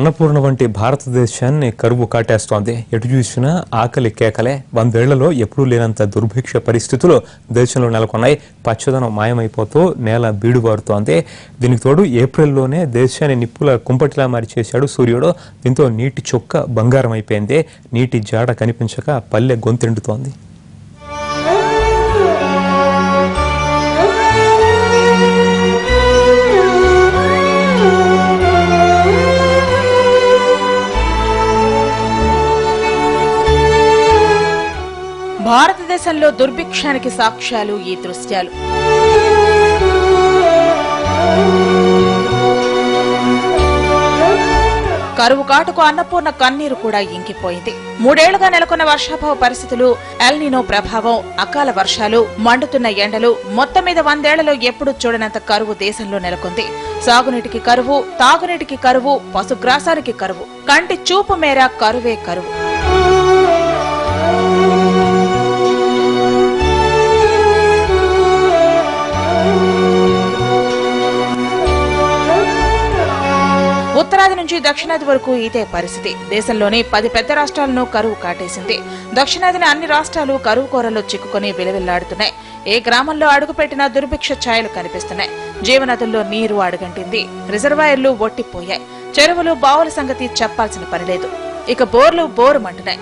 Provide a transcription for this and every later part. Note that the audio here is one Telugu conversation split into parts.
అన్నపూర్ణ వంటి భారతదేశాన్ని కరువు కాటేస్తోంది ఎటు చూసినా ఆకలి కేకలే వందేళ్లలో ఎప్పుడూ లేనంత దుర్భిక్ష పరిస్థితులు దేశంలో నెలకొన్నాయి పచ్చదనం మాయమైపోతూ నేల బీడుబారుతోంది దీనికి తోడు ఏప్రిల్లోనే దేశాన్ని నిప్పుల కుంపటిలా మార్చేశాడు సూర్యుడు దీంతో నీటి చొక్క బంగారం అయిపోయింది నీటి జాడ కనిపించక పల్లె గొంతెండుతోంది భారతదేశంలో దుర్భిక్షానికి సాక్ష్యాలు ఈ దృశ్యాలు కరువు కాటుకు అన్నపూర్ణ కన్నీరు కూడా ఇంకిపోయింది మూడేళ్లుగా నెలకొన్న వర్షాభావ పరిస్థితులు ఎల్నినో ప్రభావం అకాల వర్షాలు మండుతున్న ఎండలు మొత్తం మీద వందేళ్లలో ఎప్పుడు చూడనంత కరువు దేశంలో నెలకొంది సాగునీటికి కరువు తాగునీటికి కరువు పశుగ్రాసానికి కరువు కంటి చూపు మేర కరువే కరువు ఉత్తరాది నుంచి దక్షిణాది వరకు ఇదే పరిస్థితి దేశంలోని పది పెద్ద రాష్ట్రాలను కరువు కాటేసింది దక్షిణాదిని అన్ని రాష్ట్రాలు కరువు కోరల్లో చిక్కుకొని విలవిల్లాడుతున్నాయి ఏ గ్రామంలో అడుగుపెట్టినా దుర్భిక్ష ఛాయలు కనిపిస్తున్నాయి జీవనదుల్లో నీరు అడుగంటింది రిజర్వాయర్లు ఒట్టిపోయాయి చెరువులు బావుల సంగతి చెప్పాల్సిన పనిలేదు ఇక బోర్లు బోరుమంటున్నాయి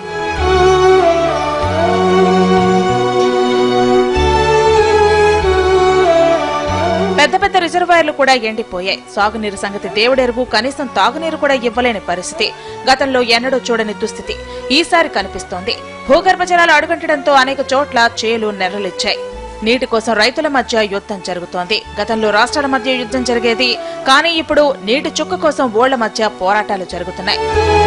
పెద్ద పెద్ద రిజర్వాయర్లు కూడా ఎండిపోయాయి సాగునీరు సంగతి దేవుడెరుగు కనీసం తాగునీరు కూడా ఇవ్వలేని పరిస్థితి గతంలో ఎన్నడూ చూడని దుస్థితి ఈసారి కనిపిస్తోంది భూగర్భ జలాలు అడుగంటడంతో అనేక చోట్ల చేలు నెర్రలిచ్చాయి నీటి కోసం రైతుల మధ్య యుద్ధం జరుగుతోంది గతంలో రాష్ట్రాల మధ్య యుద్ధం జరిగేది కానీ ఇప్పుడు నీటి చుక్క కోసం ఓళ్ల మధ్య పోరాటాలు జరుగుతున్నాయి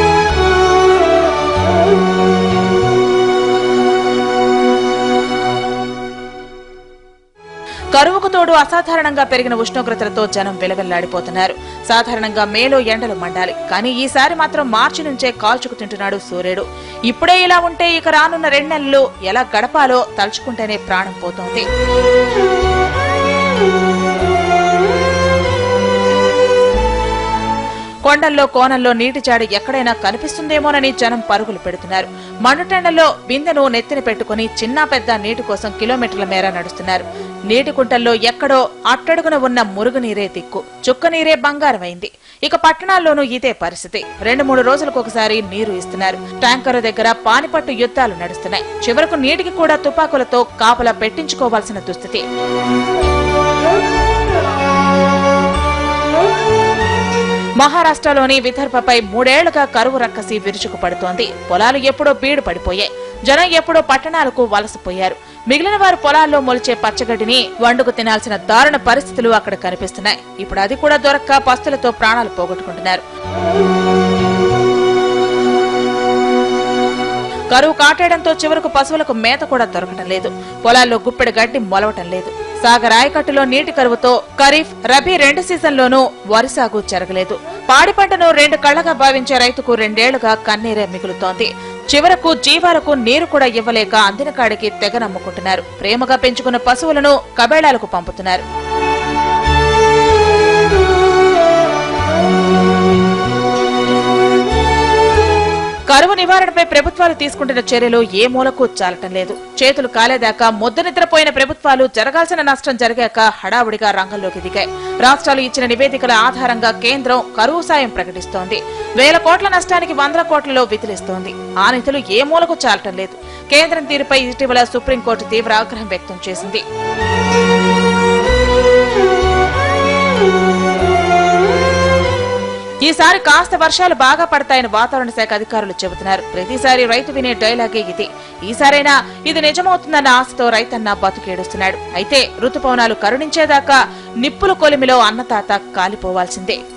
కరువుకు తోడు అసాధారణంగా పెరిగిన ఉష్ణోగ్రతలతో జనం విలవిల్లాడిపోతున్నారు సాధారణంగా మేలో ఎండలు మండాలి కానీ ఈసారి మాత్రం మార్చి నుంచే కాల్చుకు తింటున్నాడు సూర్యుడు ఇప్పుడే ఇలా ఉంటే ఇక రానున్న రెండు నెలలు ఎలా గడపాలో తలుచుకుంటేనే ప్రాణం పోతోంది కొండల్లో కోనల్లో నీటి జాడి ఎక్కడైనా కనిపిస్తుందేమోనని జనం పరుగులు పెడుతున్నారు మండుటెండల్లో బిందెను నెత్తిన పెట్టుకుని చిన్న పెద్ద నీటి కోసం కిలోమీటర్ల మేర నడుస్తున్నారు నీటి కుంటల్లో ఎక్కడో అట్టడుగున ఉన్న మురుగునీరే దిక్కు చుక్క నీరే బంగారమైంది ఇక పట్టణాల్లోనూ ఇదే పరిస్థితి రెండు మూడు రోజులకు ఒకసారి నీరు ఇస్తున్నారు ట్యాంకరు దగ్గర పానిపట్టు యుద్ధాలు నడుస్తున్నాయి చివరకు నీటికి కూడా తుపాకులతో కాపలా పెట్టించుకోవాల్సిన దుస్థితి మహారాష్ట్రలోని విదర్భపై మూడేళ్లుగా కరువు రక్కసి విరుచుకుపడుతోంది పొలాలు ఎప్పుడో బీడు పడిపోయాయి జనం ఎప్పుడో పట్టణాలకు వలసపోయారు మిగిలిన వారు పొలాల్లో మొలిచే పచ్చగడ్డిని వండుకు తినాల్సిన దారుణ పరిస్థితులు అక్కడ కనిపిస్తున్నాయి ఇప్పుడు అది కూడా దొరక్క పస్తులతో ప్రాణాలు పోగొట్టుకుంటున్నారు కరువు కాటేయడంతో చివరకు పశువులకు మేత కూడా దొరకటం లేదు పొలాల్లో గుప్పెడు గడ్డి మొలవటం లేదు సాగర్ ఆయకట్టులో నీటి కరువుతో ఖరీఫ్ రబీ రెండు సీజన్లోనూ వరి సాగు జరగలేదు పాడి పంటను రెండు కళ్లగా భావించే రైతుకు రెండేళ్లుగా కన్నీరే మిగులుతోంది చివరకు జీవాలకు నీరు కూడా ఇవ్వలేక అందిన కాడికి తెగ నమ్ముకుంటున్నారు ప్రేమగా పెంచుకున్న పశువులను కబేళాలకు పంపుతున్నారు కరువు నివారణపై ప్రభుత్వాలు తీసుకుంటున్న చర్యలు ఏ మూలకు చాలటం లేదు చేతులు కాలేదాకా ముద్ద నిద్రపోయిన ప్రభుత్వాలు జరగాల్సిన నష్టం జరిగాక హడావుడిగా రంగంలోకి దిగాయి రాష్ట్రాలు ఇచ్చిన నివేదికల ఆధారంగా కేంద్రం కరువు సాయం ప్రకటిస్తోంది వేల కోట్ల నష్టానికి వందల కోట్లలో విధిలిస్తోంది ఆ నిధులు ఏ మూలకు చాలటం లేదు కేంద్రం తీరుపై ఇటీవల సుప్రీంకోర్టు తీవ్ర ఆగ్రహం వ్యక్తం చేసింది ఈసారి కాస్త వర్షాలు బాగా పడతాయని వాతావరణ శాఖ అధికారులు చెబుతున్నారు ప్రతిసారి రైతు వినే డైలాగే ఇది ఈసారైనా ఇది నిజమవుతుందన్న ఆశతో రైతన్న బతుకేడుస్తున్నాడు అయితే రుతుపవనాలు కరుణించేదాకా నిప్పుల కొలిమిలో అన్నతాత కాలిపోవాల్సిందే